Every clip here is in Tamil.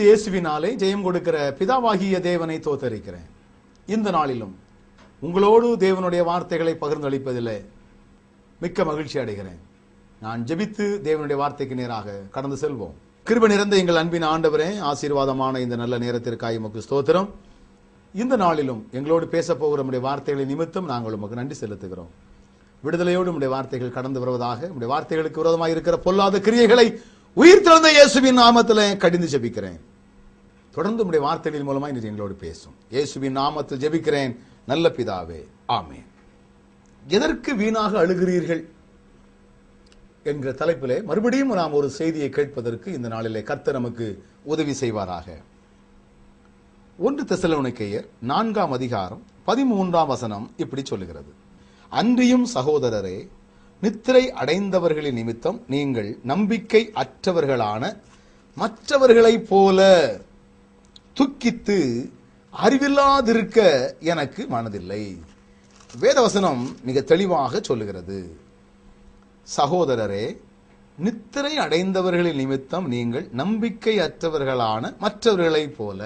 இயேசுவினாலே ஜெயம் கொடுக்கிற பிதாவாகிய தேவனை தோத்தரிக்கிறேன் இந்த நாளிலும் உங்களோடு தேவனுடைய வார்த்தைகளை பகிர்ந்தளிப்பதில் மிக்க மகிழ்ச்சி அடைகிறேன் நான் ஜெபித்து தேவனுடைய வார்த்தைக்கு நேராக கடந்து செல்வோம் கிருப நிறைந்த எங்கள் அன்பின் ஆண்டவரே ஆசீர்வாதமான இந்த நல்ல நேரத்திற்காக உமக்கு ஸ்தோத்திரம் இந்த நாளிலும் எங்களோடு பேச போகிற நம்முடைய வார்த்தைகளை நிமித்தம் நாங்கள் உமக்கு நன்றி செலுத்துகிறோம் விடுதலையோடு நம்முடைய வார்த்தைகள் கடந்து வருவதாக நம்முடைய வார்த்தைகளுக்கு விரோதமாக இருக்கிற பொல்லாத கிரியைகளை உயிர் திறந்த இயேசுவின் நாமத்தில் கடிந்து ஜெபிக்கிறேன் தொடர்ந்து நம்முடைய வார்த்தைகளின் மூலமாக நீர் எங்களோடு பேசும் இயேசுவின் நாமத்தில் ஜெபிக்கிறேன் நல்ல பிதாவே ஆமென் எதற்கு வீணாக அழுகிறீர்கள் என்கிற தலைப்பிலே மறுபடியும் நாம் ஒரு செய்தியை கேட்பதற்கு இந்த நாளிலே கர்த்தர் நமக்கு உதவி செய்வாராக ஒன்று தெசலோனிக்கேயர் நான்காம் அதிகாரம் பதிமூன்றாம் வசனம் இப்படி சொல்லுகிறது அன்றியும் சகோதரரே நித்திரை அடைந்தவர்களின் நிமித்தம் நீங்கள் நம்பிக்கை அற்றவர்களான மற்றவர்களைப் போல துக்கித்து அறிவில்லாதிருக்க எனக்கு மனதில்லை வேதவசனம் மிக தெளிவாக சொல்லுகிறது சகோதரரே நித்திரை அடைந்தவர்களின் நிமித்தம் நீங்கள் நம்பிக்கை அற்றவர்களான மற்றவர்களைப் போல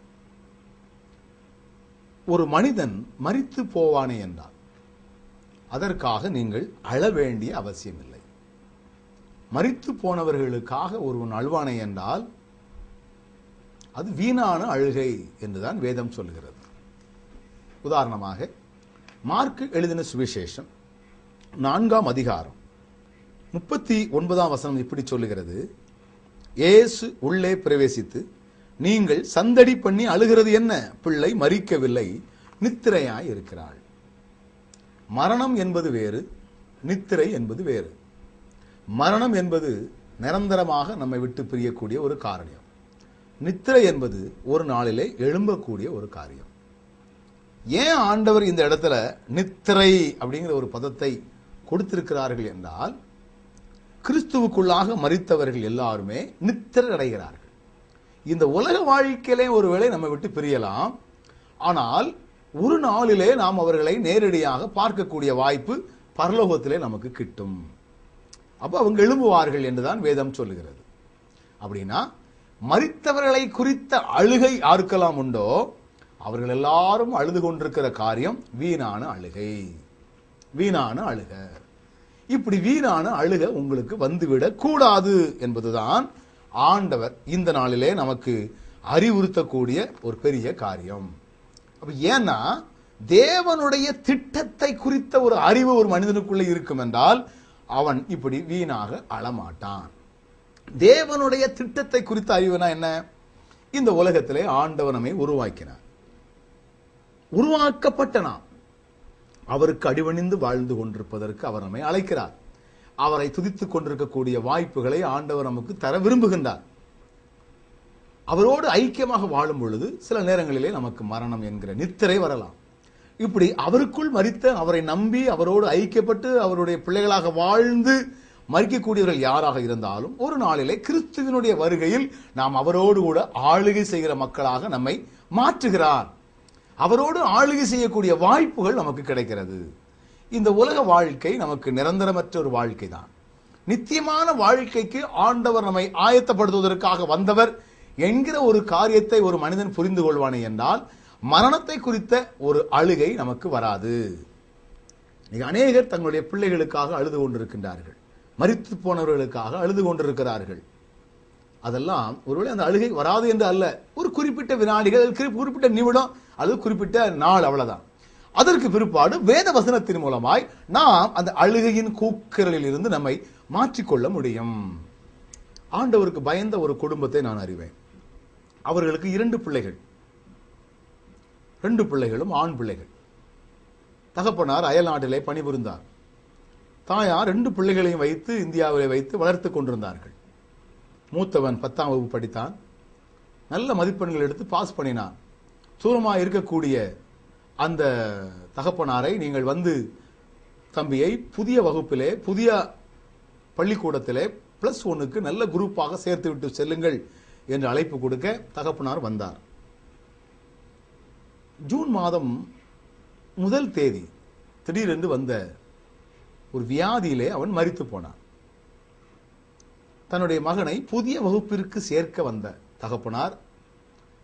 ஒரு மனிதன் மரித்து போவானே என்றால் அதற்காக நீங்கள் அழ வேண்டிய அவசியமில்லை மரித்து போனவர்களுக்காக ஒருவன் அழுவானே என்றால் அது வீணான அழுகை என்றுதான் வேதம் சொல்கிறது உதாரணமாக மார்க்கு எழுதின சுவிசேஷம் நான்காம் அதிகாரம் முப்பத்தி ஒன்பதாம் வசனம் இப்படி சொல்லுகிறது இயேசு உள்ளே பிரவேசித்து நீங்கள் சந்தடி பண்ணி அழுகிறது என்ன பிள்ளை மறிக்கவில்லை நித்திரையாய் இருக்கிறாள் மரணம் என்பது வேறு நித்திரை என்பது வேறு மரணம் என்பது நிரந்தரமாக நம்மை விட்டு பிரியக்கூடிய ஒரு காரியம் நித்திரை என்பது ஒரு நாளிலே எழும்பக்கூடிய ஒரு காரியம் ஏன் ஆண்டவர் இந்த இடத்துல நித்திரை அப்படிங்கிற ஒரு பதத்தை கொடுத்திருக்கிறார்கள் என்றால் கிறிஸ்துவுக்குள்ளாக மறித்தவர்கள் எல்லாருமே நித்திரை அடைகிறார்கள் இந்த உலக வாழ்க்கையிலே ஒருவேளை நம்ம விட்டு பிரியலாம் ஆனால் ஒரு நாளிலே நாம் அவர்களை நேரடியாக பார்க்கக்கூடிய வாய்ப்பு பரலோகத்திலே நமக்கு கிட்டும் அப்போ அவங்க எழும்புவார்கள் என்றுதான் வேதம் சொல்லுகிறது அப்படின்னா மறித்தவர்களை குறித்த அழுகை யாருக்கெல்லாம் உண்டோ அவர்கள் எல்லாரும் அழுது கொண்டிருக்கிற காரியம் வீணான அழுகை வீணான அழுக இப்படி வீணான அழுக உங்களுக்கு வந்துவிடக் கூடாது என்பதுதான் ஆண்டவர் இந்த நாளிலே நமக்கு அறிவுறுத்தக்கூடிய ஒரு பெரிய காரியம் அப்ப ஏன்னா தேவனுடைய திட்டத்தை குறித்த ஒரு அறிவு ஒரு மனிதனுக்குள்ள இருக்கும் என்றால் அவன் இப்படி வீணாக அழமாட்டான் தேவனுடைய திட்டத்தை குறித்த அறிவுனா என்ன இந்த உலகத்திலே ஆண்டவர் நம்மை உருவாக்கினார் உருவாக்கப்பட்ட நாம் அவருக்கு அடிவணிந்து வாழ்ந்து கொண்டிருப்பதற்கு அவர் நம்மை அழைக்கிறார் அவரை துதித்துக் கொண்டிருக்கக்கூடிய வாய்ப்புகளை ஆண்டவர் நமக்கு தர விரும்புகின்றார் அவரோடு ஐக்கியமாக வாழும் பொழுது சில நேரங்களிலே நமக்கு மரணம் என்கிற நித்திரை வரலாம் இப்படி அவருக்குள் மறித்த அவரை நம்பி அவரோடு ஐக்கியப்பட்டு அவருடைய பிள்ளைகளாக வாழ்ந்து மறிக்கக்கூடியவர்கள் யாராக இருந்தாலும் ஒரு நாளிலே கிறிஸ்துவினுடைய வருகையில் நாம் அவரோடு கூட ஆளுகை செய்கிற மக்களாக நம்மை மாற்றுகிறார் அவரோடு ஆளுகை செய்யக்கூடிய வாய்ப்புகள் நமக்கு கிடைக்கிறது இந்த உலக வாழ்க்கை நமக்கு நிரந்தரமற்ற ஒரு வாழ்க்கை தான் நித்தியமான வாழ்க்கைக்கு ஆண்டவர் நம்மை ஆயத்தப்படுத்துவதற்காக வந்தவர் என்கிற ஒரு காரியத்தை ஒரு மனிதன் புரிந்து கொள்வானே என்றால் மரணத்தை குறித்த ஒரு அழுகை நமக்கு வராது இன்னைக்கு அநேகர் தங்களுடைய பிள்ளைகளுக்காக அழுது கொண்டிருக்கின்றார்கள் மரித்து போனவர்களுக்காக அழுது கொண்டிருக்கிறார்கள் அதெல்லாம் ஒருவேளை அந்த அழுகை வராது என்று அல்ல ஒரு குறிப்பிட்ட வினாடிகள் குறி- குறிப்பிட்ட நிமிடம் அல்லது குறிப்பிட்ட நாள் அவ்வளவுதான் அதற்கு பிற்பாடு வேத வசனத்தின் மூலமாய் நாம் அந்த அழுகையின் கூக்குரலில் இருந்து நம்மை மாற்றிக்கொள்ள முடியும் ஆண்டவருக்கு பயந்த ஒரு குடும்பத்தை நான் அறிவேன் அவர்களுக்கு இரண்டு பிள்ளைகள் ரெண்டு பிள்ளைகளும் ஆண் பிள்ளைகள் தகப்பனார் அயல் நாட்டிலே பணிபுரிந்தார் தாயார் ரெண்டு பிள்ளைகளையும் வைத்து இந்தியாவிலே வைத்து வளர்த்து கொண்டிருந்தார்கள் மூத்தவன் பத்தாம் வகுப்பு படித்தான் நல்ல மதிப்பெண்கள் எடுத்து பாஸ் பண்ணினான் தூரமாக இருக்கக்கூடிய அந்த தகப்பனாரை நீங்கள் வந்து தம்பியை புதிய வகுப்பிலே புதிய பள்ளிக்கூடத்திலே பிளஸ் ஒன்னுக்கு நல்ல குரூப்பாக சேர்த்து விட்டு செல்லுங்கள் என்று அழைப்பு கொடுக்க தகப்பனார் வந்தார் ஜூன் மாதம் முதல் தேதி திடீரென்று வந்த ஒரு வியாதியிலே அவன் மரித்து போனான் தன்னுடைய மகனை புதிய வகுப்பிற்கு சேர்க்க வந்த தகப்பனார்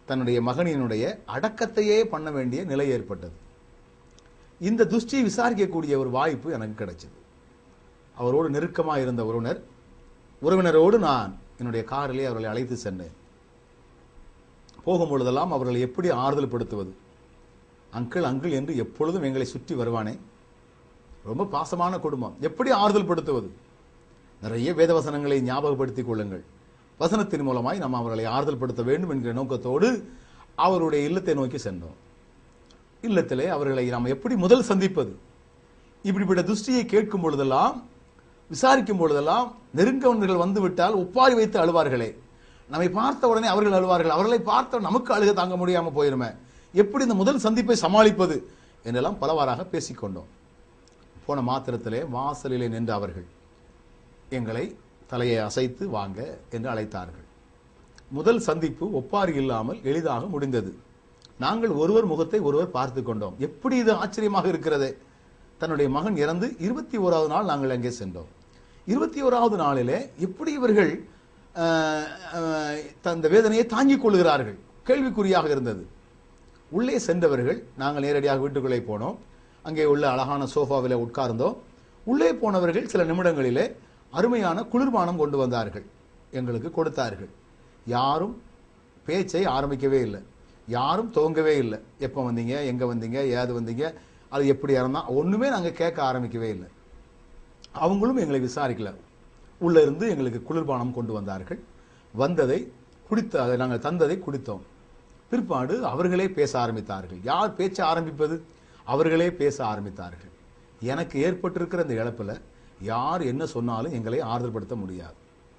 தன்னுடைய மகனினுடைய அடக்கத்தையே பண்ண வேண்டிய நிலை ஏற்பட்டது இந்த துஷ்டியை விசாரிக்கக்கூடிய ஒரு வாய்ப்பு எனக்கு கிடைச்சது அவரோடு நெருக்கமா இருந்த உறவினர் உறவினரோடு நான் என்னுடைய காரிலே அவர்களை அழைத்து சென்றேன் போகும்பொழுதெல்லாம் அவர்களை எப்படி ஆறுதல் படுத்துவது அங்கிள் அங்கிள் என்று எப்பொழுதும் எங்களை சுற்றி வருவானே ரொம்ப பாசமான குடும்பம் எப்படி ஆறுதல் படுத்துவது நிறைய வேதவசனங்களை ஞாபகப்படுத்திக் கொள்ளுங்கள் வசனத்தின் மூலமாய் நாம் அவர்களை ஆறுதல் படுத்த வேண்டும் என்கிற நோக்கத்தோடு அவருடைய இல்லத்தை நோக்கி சென்றோம் இல்லத்திலே அவர்களை நாம் எப்படி முதல் சந்திப்பது இப்படிப்பட்ட துஷ்டியை கேட்கும் பொழுதெல்லாம் விசாரிக்கும் பொழுதெல்லாம் நெருங்கவர்கள் வந்து விட்டால் ஒப்பாரி வைத்து அழுவார்களே நம்மை பார்த்த உடனே அவர்கள் அழுவார்கள் அவர்களை பார்த்த நமக்கு அழுக தாங்க முடியாம போயிருமே எப்படி இந்த முதல் சந்திப்பை சமாளிப்பது என்றெல்லாம் பலவாறாக பேசிக்கொண்டோம் போன மாத்திரத்திலே வாசலிலே நின்ற அவர்கள் எங்களை தலையை அசைத்து வாங்க என்று அழைத்தார்கள் முதல் சந்திப்பு ஒப்பாரி இல்லாமல் எளிதாக முடிந்தது நாங்கள் ஒருவர் முகத்தை ஒருவர் பார்த்து கொண்டோம் எப்படி இது ஆச்சரியமாக இருக்கிறதே தன்னுடைய மகன் இறந்து இருபத்தி ஓராவது நாள் நாங்கள் அங்கே சென்றோம் இருபத்தி ஓராவது நாளிலே எப்படி இவர்கள் அஹ், அஹ், தந்த வேதனையை தாங்கிக் கொள்கிறார்கள் கேள்விக்குறியாக இருந்தது உள்ளே சென்றவர்கள் நாங்கள் நேரடியாக வீட்டுக்குள்ளே போனோம் அங்கே உள்ள அழகான சோஃபாவில் உட்கார்ந்தோம் உள்ளே போனவர்கள் சில நிமிடங்களிலே அருமையான குளிர்பானம் கொண்டு வந்தார்கள் எங்களுக்கு கொடுத்தார்கள் யாரும் பேச்சை ஆரம்பிக்கவே இல்லை யாரும் துவங்கவே இல்லை எப்போ வந்தீங்க எங்கே வந்தீங்க ஏது வந்தீங்க அது எப்படி இறந்தா ஒன்றுமே நாங்கள் கேட்க ஆரம்பிக்கவே இல்லை அவங்களும் எங்களை விசாரிக்கல உள்ள இருந்து எங்களுக்கு குளிர்பானம் கொண்டு வந்தார்கள் வந்ததை குடித்த அதை நாங்கள் தந்ததை குடித்தோம் பிற்பாடு அவர்களே பேச ஆரம்பித்தார்கள் யார் பேச்ச ஆரம்பிப்பது அவர்களே பேச ஆரம்பித்தார்கள் எனக்கு ஏற்பட்டிருக்கிற இந்த இழப்புல யார் என்ன சொன்னாலும் எங்களை ஆறுதல்படுத்த முடியாது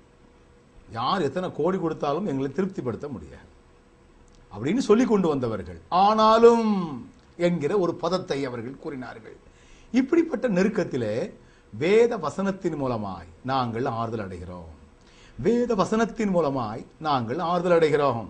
யார் எத்தனை கோடி கொடுத்தாலும் எங்களை திருப்திப்படுத்த முடியாது அப்படின்னு சொல்லி கொண்டு வந்தவர்கள் ஆனாலும் என்கிற ஒரு பதத்தை அவர்கள் கூறினார்கள் இப்படிப்பட்ட நெருக்கத்திலே வேத வசனத்தின் மூலமாய் நாங்கள் ஆறுதல் அடைகிறோம் வேத வசனத்தின் மூலமாய் நாங்கள் ஆறுதல் அடைகிறோம்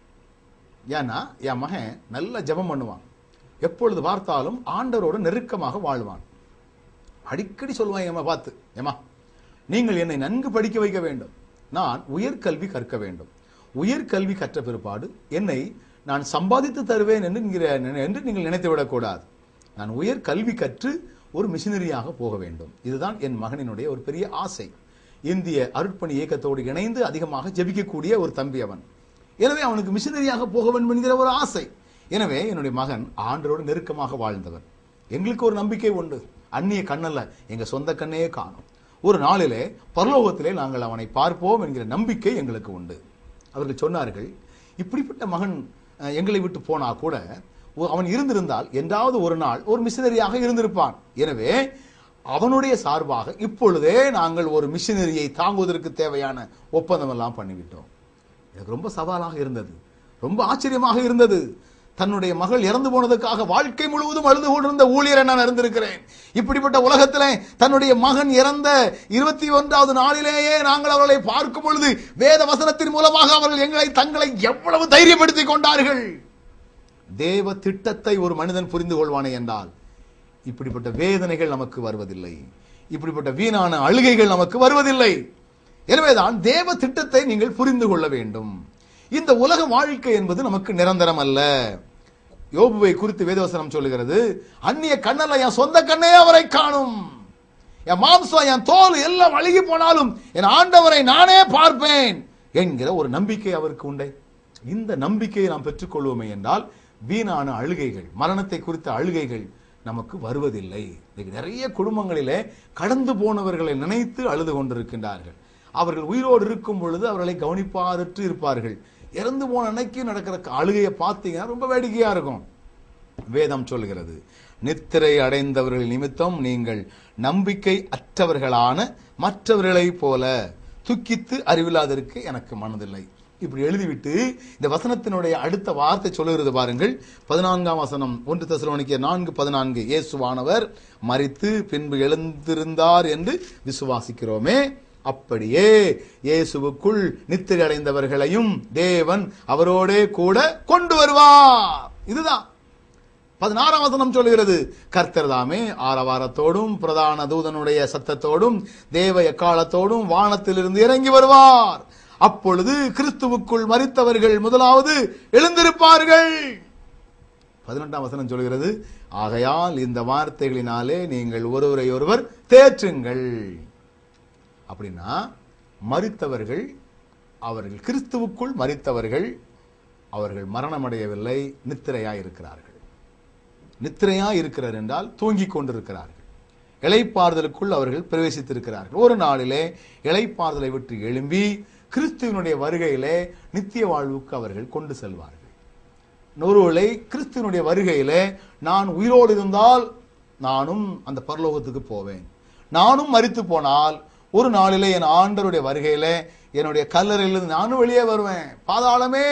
ஏன்னா என் மகன் நல்ல ஜெபம் பண்ணுவான் எப்பொழுது பார்த்தாலும் ஆண்டவரோடு நெருக்கமாக வாழ்வான் அடிக்கடி சொல்லுவான் எம்மா பார்த்து ஏமா நீங்கள் என்னை நன்கு படிக்க வைக்க வேண்டும் நான் உயர்கல்வி கற்க வேண்டும் உயர்கல்வி கற்ற பிற்பாடு என்னை நான் சம்பாதித்து தருவேன் என்று என்கிற- என்று நீங்கள் நினைத்து விடக்கூடாது நான் உயர் கல்வி கற்று ஒரு மிஷினரியாக போக வேண்டும் இதுதான் என் மகனினுடைய ஒரு பெரிய ஆசை இந்திய அருட்பணி இயக்கத்தோடு இணைந்து அதிகமாக ஜெபிக்கக்கூடிய ஒரு தம்பி அவன் எனவே அவனுக்கு மிஷினரியாக போக வேண்டும் என்கிற ஒரு ஆசை எனவே என்னுடைய மகன் ஆண்டரோடு நெருக்கமாக வாழ்ந்தவன் எங்களுக்கு ஒரு நம்பிக்கை உண்டு அந்நிய கண்ணல்ல எங்க சொந்த கண்ணையே காணும் ஒரு நாளிலே பரலோகத்திலே நாங்கள் அவனை பார்ப்போம் என்கிற நம்பிக்கை எங்களுக்கு உண்டு அவர்கள் சொன்னார்கள் இப்படிப்பட்ட மகன் அஹ், எங்களை விட்டு போனா கூட ஒ- அவன் இருந்திருந்தால் என்றாவது ஒரு நாள் ஒரு மிஷினரியாக இருந்திருப்பான் எனவே அவனுடைய சார்பாக இப்பொழுதே நாங்கள் ஒரு மிஷினரியை தாங்குவதற்கு தேவையான ஒப்பந்தம் எல்லாம் பண்ணிவிட்டோம் எனக்கு ரொம்ப சவாலாக இருந்தது ரொம்ப ஆச்சரியமாக இருந்தது தன்னுடைய மகள் இறந்து போனதுக்காக வாழ்க்கை முழுவதும் அழுது கொண்டிருந்த ஊழியரை நான் இருந்திருக்கிறேன் இப்படிப்பட்ட உலகத்திலே தன்னுடைய மகன் இறந்த இருபத்தி ஒன்றாவது நாளிலேயே நாங்கள் அவர்களை பார்க்கும் பொழுது வேத வசனத்தின் மூலமாக அவர்கள் எங்களை தங்களை எவ்வளவு தைரியப்படுத்திக் கொண்டார்கள் தேவ திட்டத்தை ஒரு மனிதன் புரிந்து கொள்வானே என்றால் இப்படிப்பட்ட வேதனைகள் நமக்கு வருவதில்லை இப்படிப்பட்ட வீணான அழுகைகள் நமக்கு வருவதில்லை எனவேதான் தேவ திட்டத்தை நீங்கள் புரிந்து கொள்ள வேண்டும் இந்த உலக வாழ்க்கை என்பது நமக்கு நிரந்தரம் அல்ல யோபுவை குறித்து வேதவசனம் சொல்லுகிறது அந்நிய கண்ணல்ல என் சொந்த கண்ணே அவரை காணும் என் மாம்சம் என் தோல் எல்லாம் அழுகி போனாலும் என் ஆண்டவரை நானே பார்ப்பேன் என்கிற ஒரு நம்பிக்கை அவருக்கு உண்டே இந்த நம்பிக்கையை நாம் பெற்றுக்கொள்வோமே என்றால் வீணான அழுகைகள் மரணத்தை குறித்த அழுகைகள் நமக்கு வருவதில்லை இன்னைக்கு நிறைய குடும்பங்களிலே கடந்து போனவர்களை நினைத்து அழுது கொண்டிருக்கின்றார்கள் அவர்கள் உயிரோடு இருக்கும் பொழுது அவர்களை கவனிப்பாரற்று இருப்பார்கள் இறந்து போன அன்னைக்கு நடக்கிற அழுகையை பார்த்தீங்கன்னா ரொம்ப வேடிக்கையா இருக்கும் வேதம் சொல்கிறது நித்திரை அடைந்தவர்கள் நிமித்தம் நீங்கள் நம்பிக்கை அற்றவர்களான மற்றவர்களைப் போல துக்கித்து அறிவில்லாதற்கு எனக்கு மனதில்லை இப்படி எழுதிவிட்டு இந்த வசனத்தினுடைய அடுத்த வார்த்தை சொல்லுகிறது பாருங்கள் பதினான்காம் வசனம் ஒன்று தசலோனிக்க நான்கு பதினான்கு இயேசுவானவர் மரித்து பின்பு எழுந்திருந்தார் என்று விசுவாசிக்கிறோமே அப்படியே இயேசுவுக்குள் நித்திரை அடைந்தவர்களையும் தேவன் அவரோடே கூட கொண்டு வருவார் இதுதான் பதினாறாம் வசனம் சொல்லுகிறது கர்த்தர் தாமே ஆரவாரத்தோடும் பிரதான தூதனுடைய சத்தத்தோடும் தேவ எக்காலத்தோடும் வானத்திலிருந்து இறங்கி வருவார் அப்பொழுது கிறிஸ்துவுக்குள் மரித்தவர்கள் முதலாவது எழுந்திருப்பார்கள் பதினெட்டாம் வசனம் சொல்கிறது ஆகையால் இந்த வார்த்தைகளினாலே நீங்கள் ஒருவரை ஒருவர் தேற்றுங்கள் அப்படின்னா மரித்தவர்கள் அவர்கள் கிறிஸ்துவுக்குள் மரித்தவர்கள் அவர்கள் மரணமடையவில்லை நித்திரையாய் இருக்கிறார்கள் நித்திரையாய் இருக்கிறார் என்றால் தூங்கிக் கொண்டிருக்கிறார்கள் இளைப்பாறுதலுக்குள் அவர்கள் பிரவேசித்திருக்கிறார்கள் ஒரு நாளிலே இளைப்பாறுதலை விட்டு எழும்பி கிறிஸ்துவனுடைய வருகையிலே நித்திய வாழ்வுக்கு அவர்கள் கொண்டு செல்வார்கள் ஒருவேளை கிறிஸ்துவனுடைய வருகையிலே நான் உயிரோடு இருந்தால் நானும் அந்த பரலோகத்துக்கு போவேன் நானும் மரித்து போனால் ஒரு நாளிலே என் ஆண்டருடைய வருகையிலே என்னுடைய கல்லறையிலிருந்து நானும் வெளியே வருவேன் பாதாளமே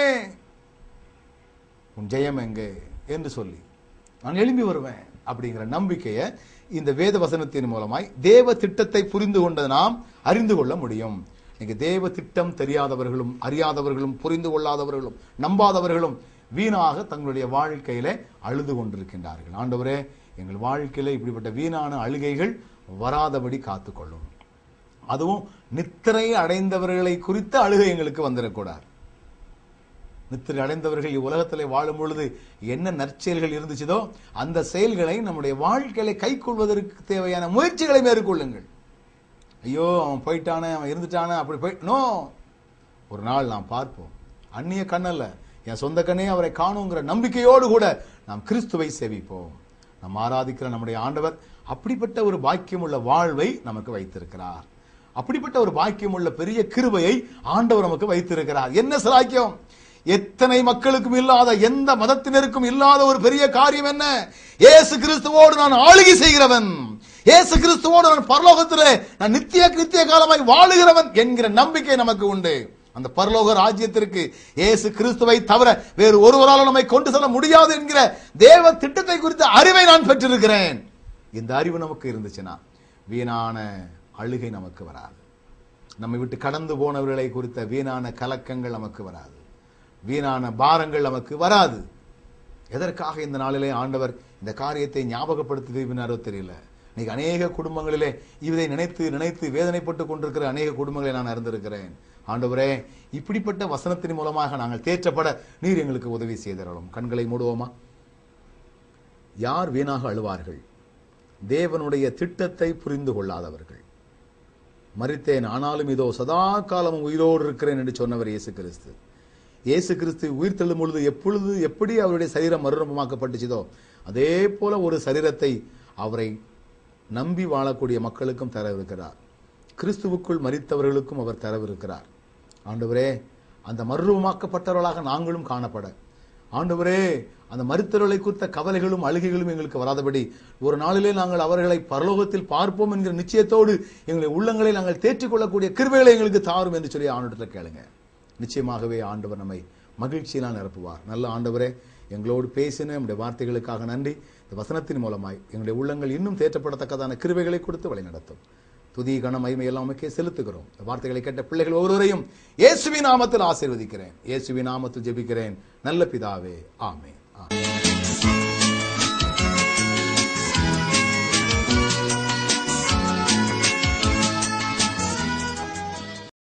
உன் ஜெயம் எங்கே என்று சொல்லி நான் எழும்பி வருவேன் அப்படிங்கிற நம்பிக்கையை இந்த வேத வசனத்தின் மூலமாய் தேவ திட்டத்தை புரிந்து கொண்ட நாம் அறிந்து கொள்ள முடியும் நீங்க தேவ திட்டம் தெரியாதவர்களும் அறியாதவர்களும் புரிந்து கொள்ளாதவர்களும் நம்பாதவர்களும் வீணாக தங்களுடைய வாழ்க்கையில அழுது கொண்டிருக்கின்றார்கள் ஆண்டவரே எங்கள் வாழ்க்கையில இப்படிப்பட்ட வீணான அழுகைகள் வராதபடி காத்துக்கொள்ளும் அதுவும் நித்திரை அடைந்தவர்களை குறித்த அழுகை எங்களுக்கு வந்துடக்கூடாது நித்திரை அடைந்தவர்கள் இவ்வுலகத்திலே வாழும் பொழுது என்ன நற்செயல்கள் இருந்துச்சதோ அந்த செயல்களை நம்முடைய வாழ்க்கையில கைக்கொள்வதற்கு தேவையான முயற்சிகளை மேற்கொள்ளுங்கள் ஐயோ அவன் போயிட்டானே அவன் இருந்துட்டானே அப்படி போய் நோ ஒரு நாள் நாம் பார்ப்போம் அந்நிய கண்ணல்ல என் சொந்த கண்ணே அவரை காணுங்கிற நம்பிக்கையோடு கூட நாம் கிறிஸ்துவை சேவிப்போம் நாம் ஆராதிக்கிற நம்முடைய ஆண்டவர் அப்படிப்பட்ட ஒரு பாக்கியமுள்ள வாழ்வை நமக்கு வைத்திருக்கிறார் அப்படிப்பட்ட ஒரு பாக்கியமுள்ள பெரிய கிருபையை ஆண்டவர் நமக்கு வைத்திருக்கிறார் என்ன சிலாக்கியம் எத்தனை மக்களுக்கும் இல்லாத எந்த மதத்தினருக்கும் இல்லாத ஒரு பெரிய காரியம் என்ன இயேசு கிறிஸ்துவோடு நான் ஆளுகை செய்கிறவன் இயேசு கிறிஸ்துவோடு நான் பரலோகத்திலே நான் நித்திய நித்திய காலமாய் வாழுகிறவன் என்கிற நம்பிக்கை நமக்கு உண்டு அந்த பரலோக ராஜ்யத்திற்கு இயேசு கிறிஸ்துவை தவிர வேறு ஒருவரால் நம்மை கொண்டு செல்ல முடியாது என்கிற தேவ திட்டத்தை குறித்த அறிவை நான் பெற்றிருக்கிறேன் இந்த அறிவு நமக்கு இருந்துச்சுன்னா வீணான அழுகை நமக்கு வராது நம்மை விட்டு கடந்து போனவர்களை குறித்த வீணான கலக்கங்கள் நமக்கு வராது வீணான பாரங்கள் நமக்கு வராது எதற்காக இந்த நாளிலே ஆண்டவர் இந்த காரியத்தை ஞாபகப்படுத்தி விரும்பினாரோ தெரியல இன்னைக்கு அநேக குடும்பங்களிலே இதை நினைத்து நினைத்து வேதனைப்பட்டு கொண்டிருக்கிற அநேக குடும்பங்களை நான் அறிந்திருக்கிறேன் ஆண்டவரே இப்படிப்பட்ட வசனத்தின் மூலமாக நாங்கள் தேற்றப்பட நீர் எங்களுக்கு உதவி செய்தரலும் கண்களை மூடுவோமா யார் வீணாக அழுவார்கள் தேவனுடைய திட்டத்தை புரிந்து கொள்ளாதவர்கள் மறித்தேன் ஆனாலும் இதோ சதா காலமும் உயிரோடு இருக்கிறேன் என்று சொன்னவர் இயேசு கிறிஸ்து இயேசு கிறிஸ்து உயிர் தெழும் பொழுது எப்பொழுது எப்படி அவருடைய சரீரம் மறுரூபமாக்கப்பட்டுச்சதோ அதே போல ஒரு சரீரத்தை அவரை நம்பி வாழக்கூடிய மக்களுக்கும் தரவிருக்கிறார் கிறிஸ்துவுக்குள் மறித்தவர்களுக்கும் அவர் தரவிருக்கிறார் ஆண்டவரே அந்த மறுரூபமாக்கப்பட்டவர்களாக நாங்களும் காணப்பட ஆண்டவரே அந்த மருத்துவர்களை குறித்த கவலைகளும் அழுகைகளும் எங்களுக்கு வராதபடி ஒரு நாளிலே நாங்கள் அவர்களை பரலோகத்தில் பார்ப்போம் என்கிற நிச்சயத்தோடு எங்களுடைய உள்ளங்களை நாங்கள் தேற்றிக் கொள்ளக்கூடிய கிருபைகளை எங்களுக்கு தாரும் என்று சொல்லி ஆண்டவரத்தில் கேளுங்க நிச்சயமாகவே ஆண்டவர் நம்மை மகிழ்ச்சியினால் நிரப்புவார் நல்ல ஆண்டவரே எங்களோடு பேசின நம்முடைய வார்த்தைகளுக்காக நன்றி இந்த வசனத்தின் மூலமாய் எங்களுடைய உள்ளங்கள் இன்னும் தேற்றப்படத்தக்கதான கிருபைகளை கொடுத்து வழிநடத்தும் துதி கன மகிமை எல்லாமே செலுத்துகிறோம் இந்த வார்த்தைகளை கேட்ட பிள்ளைகள் ஒவ்வொருவரையும் இயேசுவின் நாமத்தில் ஆசீர்வதிக்கிறேன் இயேசுவின் நாமத்தில் ஜெபிக்கிறேன் நல்ல பிதாவே ஆமென் ஆமென்